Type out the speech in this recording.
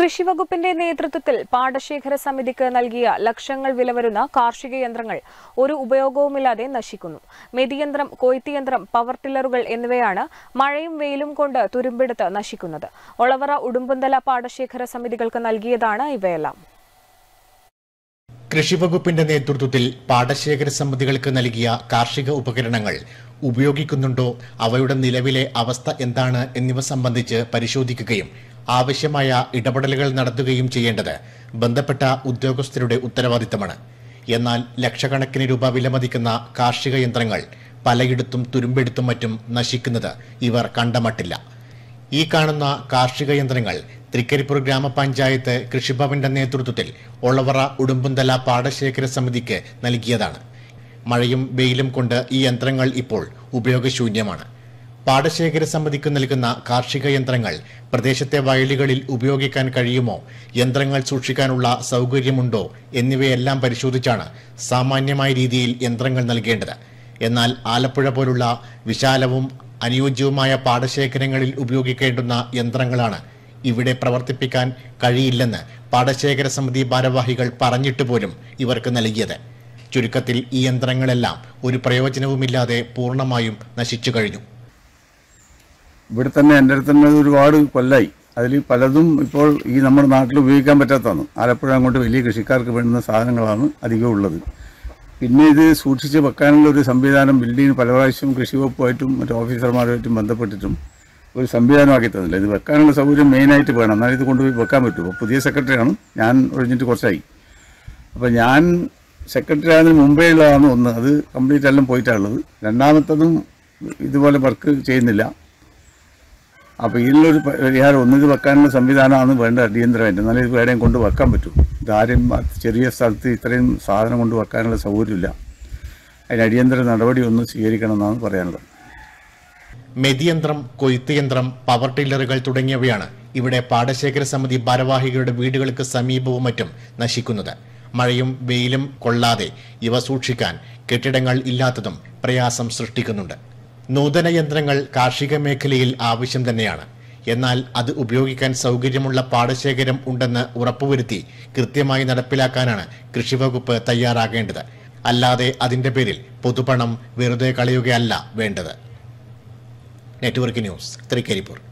കൃഷിവകുപ്പിന്റെ നേതൃത്വത്തിൽ പാടശേഖര സമിതിക്ക് നൽകിയ ലക്ഷങ്ങൾ വില വരുന്ന കാർഷിക യന്ത്രങ്ങൾ ഒരു ഉപയോഗവുമില്ലാതെ നശിക്കുന്നു മെതിയന്ത്രം കൊയ്ത്തിയന്ത്രം പവർ ടില്ലറുകൾ എന്നിവയാണ് മഴയും വെയിലും കൊണ്ട് തുരുമ്പെടുത്ത് നശിക്കുന്നത് ഒളവറ ഉടുമ്പന്തല പാടശേഖര സമിതികൾക്ക് നൽകിയതാണ് ഇവയെല്ലാം കൃഷിവകുപ്പിന്റെ നേതൃത്വത്തിൽ പാടശേഖര സമിതികൾക്ക് നൽകിയ കാർഷിക ഉപകരണങ്ങൾ ഉപയോഗിക്കുന്നുണ്ടോ അവയുടെ നിലവിലെ അവസ്ഥ എന്താണ് എന്നിവ സംബന്ധിച്ച് പരിശോധിക്കുകയും ആവശ്യമായ ഇടപെടലുകൾ നടത്തുകയും ചെയ്യേണ്ടത് ബന്ധപ്പെട്ട ഉദ്യോഗസ്ഥരുടെ ഉത്തരവാദിത്തമാണ് എന്നാൽ ലക്ഷക്കണക്കിന് രൂപ വിലമതിക്കുന്ന കാർഷിക യന്ത്രങ്ങൾ പലയിടത്തും തുരുമ്പെടുത്തും മറ്റും നശിക്കുന്നത് ഇവർ കണ്ടമട്ടില്ല ഈ കാണുന്ന കാർഷിക യന്ത്രങ്ങൾ തൃക്കരിപ്പൂർ ഗ്രാമപഞ്ചായത്ത് കൃഷിഭവന്റെ നേതൃത്വത്തിൽ ഒളവറ ഉടുമ്പുന്തല പാടശേഖര സമിതിക്ക് നൽകിയതാണ് മഴയും വെയിലും കൊണ്ട് ഈ യന്ത്രങ്ങൾ ഇപ്പോൾ ഉപയോഗശൂന്യമാണ് പാടശേഖര സമിതിക്ക് നൽകുന്ന കാർഷിക യന്ത്രങ്ങൾ പ്രദേശത്തെ വയലുകളിൽ ഉപയോഗിക്കാൻ കഴിയുമോ യന്ത്രങ്ങൾ സൂക്ഷിക്കാനുള്ള സൗകര്യമുണ്ടോ എന്നിവയെല്ലാം പരിശോധിച്ചാണ് സാമാന്യമായ രീതിയിൽ യന്ത്രങ്ങൾ നൽകേണ്ടത് എന്നാൽ ആലപ്പുഴ പോലുള്ള വിശാലവും അനുയോജ്യവുമായ പാടശേഖരങ്ങളിൽ ഉപയോഗിക്കേണ്ടുന്ന യന്ത്രങ്ങളാണ് ഇവിടെ പ്രവർത്തിപ്പിക്കാൻ കഴിയില്ലെന്ന് പാടശേഖര സമിതി ഭാരവാഹികൾ പറഞ്ഞിട്ട് പോലും ഇവർക്ക് നൽകിയത് ചുരുക്കത്തിൽ ഈ യന്ത്രങ്ങളെല്ലാം ഒരു പ്രയോജനവുമില്ലാതെ പൂർണ്ണമായും നശിച്ചു കഴിഞ്ഞു ഇവിടെ തന്നെ എൻ്റെ അടുത്ത് തന്നെ ഒരുപാട് കൊല്ലായി അതിൽ പലതും ഇപ്പോൾ ഈ നമ്മുടെ നാട്ടിൽ ഉപയോഗിക്കാൻ പറ്റാത്തതാണ് ആലപ്പുഴ അങ്ങോട്ട് വലിയ കൃഷിക്കാർക്ക് വേണ്ടുന്ന സാധനങ്ങളാണ് അധികം ഉള്ളത് പിന്നെ ഇത് സൂക്ഷിച്ച് വെക്കാനുള്ള ഒരു സംവിധാനം ബിൽഡിങ്ങിന് പല പ്രാവശ്യം കൃഷി വകുപ്പുമായിട്ടും മറ്റു ഓഫീസർമാരുമായിട്ടും ബന്ധപ്പെട്ടിട്ടും ഒരു സംവിധാനമാക്കി തന്നില്ല ഇത് വെക്കാനുള്ള സൗകര്യം മെയിനായിട്ട് വേണം എന്നാൽ ഇത് കൊണ്ടുപോയി വെക്കാൻ പറ്റും അപ്പോൾ പുതിയ സെക്രട്ടറിയാണ് ഞാൻ ഒഴിഞ്ഞിട്ട് കുറച്ചായി അപ്പോൾ ഞാൻ സെക്രട്ടറി ആയതിന് മുമ്പേ ഉള്ളതാണ് ഒന്ന് അത് കംപ്ലീറ്റ് എല്ലാം പോയിട്ടാണുള്ളത് രണ്ടാമത്തതും ഇതുപോലെ വർക്ക് ചെയ്യുന്നില്ല അപ്പോൾ ഇതിലൊരു പരിഹാരം ഒന്നിത് വെക്കാനുള്ള സംവിധാനമാണ് വേണ്ട അടിയന്തരമായിട്ട് എന്നാലേ ഇത് എവിടെയും കൊണ്ട് വെക്കാൻ പറ്റും ഇതാരും ചെറിയ സ്ഥലത്ത് ഇത്രയും സാധനം കൊണ്ട് വെക്കാനുള്ള സൗകര്യമില്ല അതിന് അടിയന്തര നടപടി ഒന്ന് സ്വീകരിക്കണമെന്നാണ് പറയാനുള്ളത് മെതിയന്ത്രം കൊയ്ത്ത് യന്ത്രം പവർ ടില്ലറുകൾ തുടങ്ങിയവയാണ് ഇവിടെ പാടശേഖര സമിതി ഭാരവാഹികളുടെ വീടുകൾക്ക് സമീപവും മറ്റും നശിക്കുന്നത് മഴയും വെയിലും കൊള്ളാതെ ഇവ സൂക്ഷിക്കാൻ കെട്ടിടങ്ങൾ ഇല്ലാത്തതും പ്രയാസം സൃഷ്ടിക്കുന്നുണ്ട് നൂതന യന്ത്രങ്ങൾ കാർഷിക മേഖലയിൽ ആവശ്യം തന്നെയാണ് എന്നാൽ അത് ഉപയോഗിക്കാൻ സൗകര്യമുള്ള പാടശേഖരം ഉണ്ടെന്ന് ഉറപ്പുവരുത്തി കൃത്യമായി നടപ്പിലാക്കാനാണ് കൃഷിവകുപ്പ് തയ്യാറാകേണ്ടത് അല്ലാതെ അതിന്റെ പേരിൽ പൊതുപണം വെറുതെ കളയുകയല്ല വേണ്ടത് നെറ്റ്വർക്ക് ന്യൂസ് തൃക്കരിപ്പൂർ